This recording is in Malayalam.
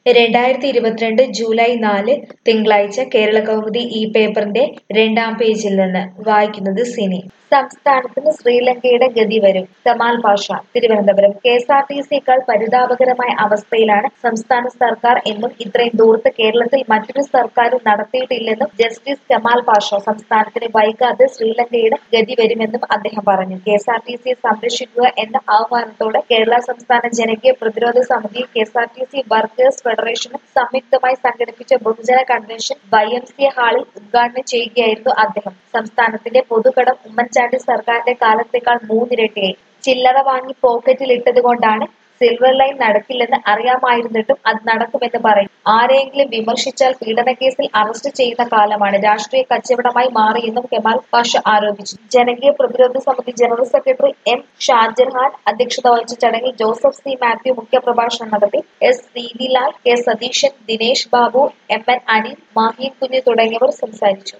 രണ്ടായിരത്തി ഇരുപത്തിരണ്ട് ജൂലൈ നാല് തിങ്കളാഴ്ച കേരളകൗമുദി ഈ പേപ്പറിന്റെ രണ്ടാം പേജിൽ നിന്ന് വായിക്കുന്നത് സിനി സംസ്ഥാനത്തിന് ശ്രീലങ്കയുടെ ഗതി വരും Kamal Pasha Thiruvananthapuram K S R T സിയേക്കാൾ പരിതാപകരമായ അവസ്ഥയിലാണ് സംസ്ഥാന സർക്കാർ എന്നും ഇത്രയും ദൂരത്ത് കേരളത്തിൽ മറ്റൊരു സർക്കാരും നടത്തിയിട്ടില്ലെന്നും ജസ്റ്റിസ് കമാൽ പാഷ സംസ്ഥാനത്തിന് വൈകാതെ ശ്രീലങ്കയുടെ ഗതി വരുമെന്നും അദ്ദേഹം പറഞ്ഞു കെ എസ് ആർ ടി സിയെ സംരക്ഷിക്കുക എന്ന ആഹ്വാനത്തോടെ കേരള സംസ്ഥാന ജനകീയ പ്രതിരോധ സമിതിയും K S R T C workers ഫെഡറേഷനും സംയുക്തമായി സംഘടിപ്പിച്ച ബഹുജന കൺവെൻഷൻ വൈ എം സി ഹാളിൽ ഉദ്ഘാടനം ചെയ്യുകയായിരുന്നു അദ്ദേഹം സംസ്ഥാനത്തിന്റെ പൊതുകടം ഉമ്മൻചാണ്ടി സർക്കാരിന്റെ കാലത്തേക്കാൾ മൂന്നിരട്ടിയായി ചില്ലറ വാങ്ങി പോക്കറ്റിൽ ഇട്ടതുകൊണ്ടാണ് സിൽവർ ലൈൻ നടക്കില്ലെന്ന് അറിയാമായിരുന്നിട്ടും അത് നടക്കുമെന്ന് പറയും ആരെയെങ്കിലും വിമർശിച്ചാൽ പീഡനക്കേസിൽ അറസ്റ്റ് ചെയ്യുന്ന കാലമാണ് രാഷ്ട്രീയ കച്ചവടമായി മാറിയെന്നും കെമാൽ പാഷ ആരോപിച്ചു ജനകീയ പ്രതിരോധ സമിതി ജനറൽ സെക്രട്ടറി എം ഷാജഹാൻ അധ്യക്ഷത വഹിച്ച ചടങ്ങിൽ ജോസഫ് സി മാത്യു മുഖ്യപ്രഭാഷണം നടത്തി S Sreenilal K Satheesan Dinesh Babu M N Anil Mahin Kunju തുടങ്ങിയവർ സംസാരിച്ചു